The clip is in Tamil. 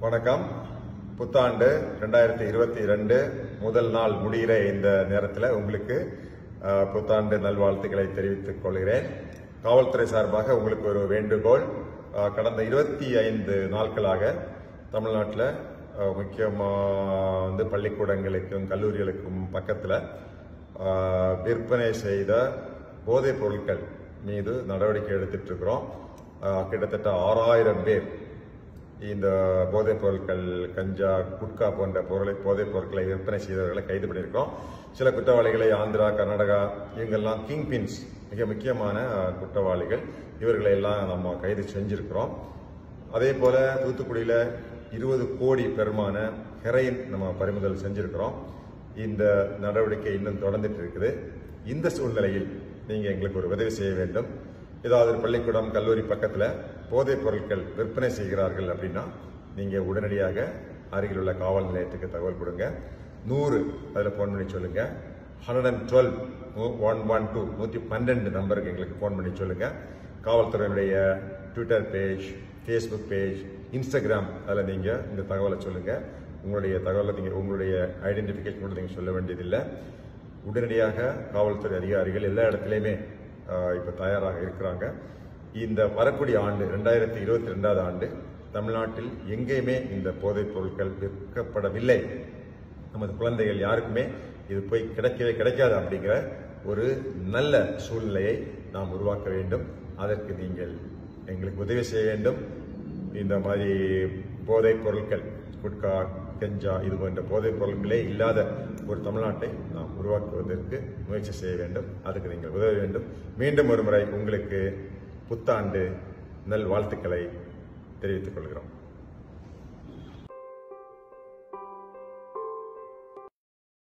வணக்கம் புத்தாண்டு ரெண்டாயிரத்தி இருபத்தி ரெண்டு முதல் நாள் முடிகிற இந்த நேரத்தில் உங்களுக்கு அஹ், புத்தாண்டு நல்வாழ்த்துக்களை தெரிவித்துக் கொள்கிறேன் காவல்துறை சார்பாக உங்களுக்கு ஒரு வேண்டுகோள் அஹ், கடந்த இருபத்தி ஐந்து நாட்களாக தமிழ்நாட்டில் முக்கியமாக வந்து பள்ளிக்கூடங்களுக்கும் கல்லூரிகளுக்கும் பக்கத்தில் விற்பனை செய்த போதைப் பொருட்கள் மீது நடவடிக்கை எடுத்துட்டு இருக்கிறோம் அஹ், கிட்டத்தட்ட ஆறாயிரம் பேர் இந்த போதைப் பொருட்கள் கஞ்சா குட்கா போன்ற பொருளை போதைப் பொருட்களை விற்பனை செய்தவர்களை கைது பண்ணியிருக்கோம் சில குற்றவாளிகளை ஆந்திரா கர்நாடகா இவங்கெல்லாம் கிங் பின்ஸ் மிக முக்கியமான அஹ், குற்றவாளிகள் இவர்களை எல்லாம் நம்ம கைது செஞ்சிருக்கிறோம் அதே போல தூத்துக்குடியில் இருபது கோடி பெருமான ஹெரையின் நம்ம பறிமுதல் செஞ்சிருக்கிறோம் இந்த நடவடிக்கை இன்னும் தொடர்ந்துட்டு இருக்குது இந்த சூழ்நிலையில் நீங்க எங்களுக்கு ஒரு உதவி செய்ய வேண்டும் ஏதாவது ஒரு பள்ளிக்கூடம் கல்லூரி பக்கத்துல போதைப் பொருட்கள் விற்பனை செய்கிறார்கள் அப்படின்னா நீங்க உடனடியாக அருகில் உள்ள காவல் நிலையத்துக்கு தகவல் கொடுங்க நூறு அதில் ஃபோன் பண்ணி சொல்லுங்க hundred and twelve one one two நூற்றி பன்னெண்டு நம்பருக்கு எங்களுக்கு ஃபோன் பண்ணி சொல்லுங்க காவல்துறையினுடைய Twitter page Facebook page Instagram அதில் நீங்கள் இந்த தகவலை சொல்லுங்க உங்களுடைய தகவலை நீங்கள் உங்களுடைய ஐடென்டிஃபிகேஷன் கூட நீங்கள் சொல்ல வேண்டியதில்லை உடனடியாக காவல்துறை அதிகாரிகள் எல்லா இடத்துலையுமே இப்போ தயாராக இருக்கிறாங்க இந்த வரக்கூடிய ஆண்டு ரெண்டாயிரத்தி இருபத்தி ரெண்டாவது ஆண்டு தமிழ்நாட்டில் எங்கேயுமே இந்த போதைப் பொருட்கள் விற்கப்படவில்லை நமது குழந்தைகள் யாருக்குமே இது போய் கிடைக்கவே கிடைக்காது அப்படிங்கிற ஒரு நல்ல சூழ்நிலையை நாம் உருவாக்க வேண்டும் அதற்கு நீங்கள் எங்களுக்கு உதவி செய்ய வேண்டும் இந்த மாதிரி போதைப் பொருட்கள் குட்கா கஞ்சா இது போன்ற போதைப் பொருட்களே இல்லாத ஒரு தமிழ்நாட்டை நாம் உருவாக்குவதற்கு முயற்சி செய்ய வேண்டும் அதுக்கு நீங்கள் உதவ வேண்டும் மீண்டும் ஒரு முறை உங்களுக்கு புத்தாண்டு நல் வாழ்த்துக்களை தெரிவித்துக் கொள்கிறோம்